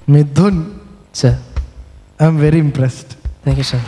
Mithun sir I am very impressed thank you sir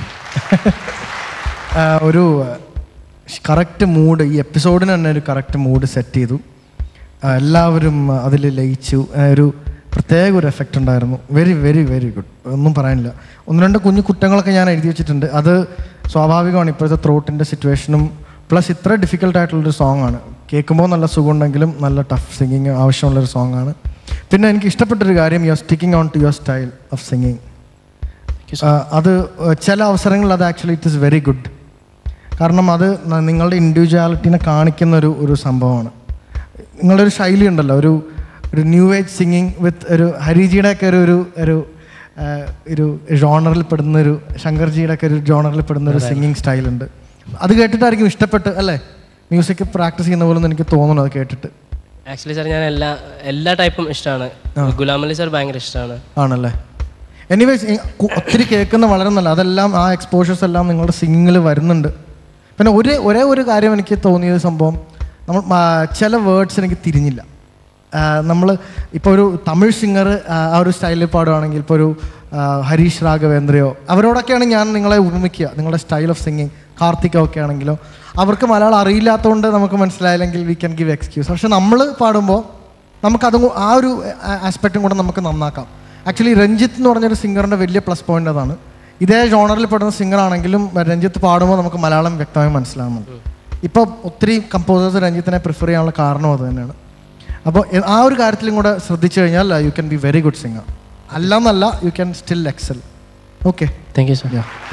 ഒരു correct mood ഈ എപ്പിസോഡിന് തന്നെ ഒരു കറക്റ്റ് മൂഡ് സെറ്റ് ചെയ്തു ആ, എല്ലാവരും അതിൽ ലയിച്ചു ആ, ഒരു പ്രത്യേക ഒരു എഫക്റ്റ് ഉണ്ടായിരുന്നു വെരി വെരി വെരി ഗുഡ് ഒന്നും പറയാനില്ല ഒന്ന് രണ്ട് കുഞ്ഞു കുറ്റങ്ങളൊക്കെ ഞാൻ എഴുതി വെച്ചിട്ടുണ്ട് അത് സ്വാഭാവികമാണ് ഇപ്പോഴത്തെ ത്രോട്ടിൻ്റെ സിറ്റുവേഷനും പ്ലസ് ഇത്ര ഡിഫിക്കൽട്ട് ആയിട്ടുള്ളൊരു സോങ് ആണ് കേൾക്കുമ്പോൾ നല്ല സുഖമുണ്ടെങ്കിലും നല്ല ടഫ് സിംഗിങ് ആവശ്യമുള്ളൊരു സോങ് ആണ് പിന്നെ എനിക്ക് ഇഷ്ടപ്പെട്ടൊരു കാര്യം you are sticking on to your style of singing അത് ചില അവസരങ്ങളിൽ അത് actually it is very good കാരണം അത് ന- നിങ്ങളുടെ ഇൻഡിവിജ്വാലിറ്റിനെ കാണിക്കുന്ന ഒരു ഒരു സംഭവമാണ് നിങ്ങളുടെ ഒരു ശൈലി ഉണ്ടല്ലോ ഒരു ഒരു ന്യൂ ഏജ് സിംഗിങ് വിത്ത് ഒരു ഹരിജിയുടെ ഒക്കെ ഒരു ഒരു ഒരു ആ, ഒരു ജോണറിൽ പെടുന്ന ഒരു ശങ്കർജിയുടെ ഒക്കെ ഒരു ജോണറിൽ പെടുന്ന ഒരു സിംഗിങ് സ്റ്റൈലുണ്ട് അത് കേട്ടിട്ടായിരിക്കും ഇഷ്ടപ്പെട്ട് അല്ലേ മ്യൂസിക് പ്രാക്ടീസ് ചെയ്യുന്ന പോലെ എനിക്ക് തോന്നുന്നു അത് കേട്ടിട്ട് ആക്ച്വലി സാർ ഞാൻ എല്ലാ എല്ലാ ടൈപ്പും ഇഷ്ടമാണ് ഗുലാം അലി സാർ ഭയങ്കര ഇഷ്ടമാണ് ആണല്ലേ എനിവേസ് ഒത്തിരി കേൾക്കുന്ന വളരെ നല്ല അതെല്ലാം ആ എക്സ്പോഷേഴ്സ് എല്ലാം നിങ്ങളുടെ സിംഗിങ്ങിൽ വരുന്നുണ്ട് പിന്നെ ഒരേ ഒരേ ഒരു കാര്യം എനിക്ക് തോന്നിയത് സംഭവം നമ്മൾ ആ, ചില വേർഡ്സ് എനിക്ക് തിരിഞ്ഞില്ല നമ്മൾ ഇപ്പോൾ ഒരു തമിഴ് സിംഗർ ആ ഒരു സ്റ്റൈലിൽ പാടുവാണെങ്കിൽ ഇപ്പോൾ ഒരു ആ, ഹരീഷ് രാഘവേന്ദ്രയോ അവരോടൊക്കെയാണ് ഞാൻ നിങ്ങളെ ഉപമിക്കുക നിങ്ങളുടെ സ്റ്റൈൽ ഓഫ് സിംഗിങ് കാർത്തിക ഒക്കെ ആണെങ്കിലോ അവർക്ക് മലയാളം അറിയില്ലാത്തതുകൊണ്ട് നമുക്ക് മനസ്സിലായില്ലെങ്കിൽ വി ക്യാൻ ഗിവ് എക്സ്ക്യൂസ് പക്ഷെ നമ്മൾ പാടുമ്പോൾ നമുക്കതും കൂ- ആ ഒരു ആസ്പെക്റ്റും കൂടെ നമുക്ക് നന്നാക്കാം ആക്ച്വലി രഞ്ജിത്ത് എന്ന് പറഞ്ഞൊരു സിംഗറിൻ്റെ വലിയ പ്ലസ് പോയിന്റ് അതാണ് ഇതേ ജോണറിൽ പെടുന്ന സിംഗർ ആണെങ്കിലും രഞ്ജിത്ത് പാടുമ്പോൾ നമുക്ക് മലയാളം വ്യക്തമായി മനസ്സിലാവുന്നുണ്ട് ഇപ്പോൾ ഒത്തിരി കമ്പോസേഴ്സ് രഞ്ജിത്തിനെ പ്രിഫർ ചെയ്യാനുള്ള കാരണം അത് തന്നെയാണ് അപ്പോൾ ആ ഒരു കാര്യത്തിലും കൂടെ ശ്രദ്ധിച്ചു കഴിഞ്ഞാൽ you can be very good singer അല്ല എന്നല്ല you can still excel okay thank you sir yeah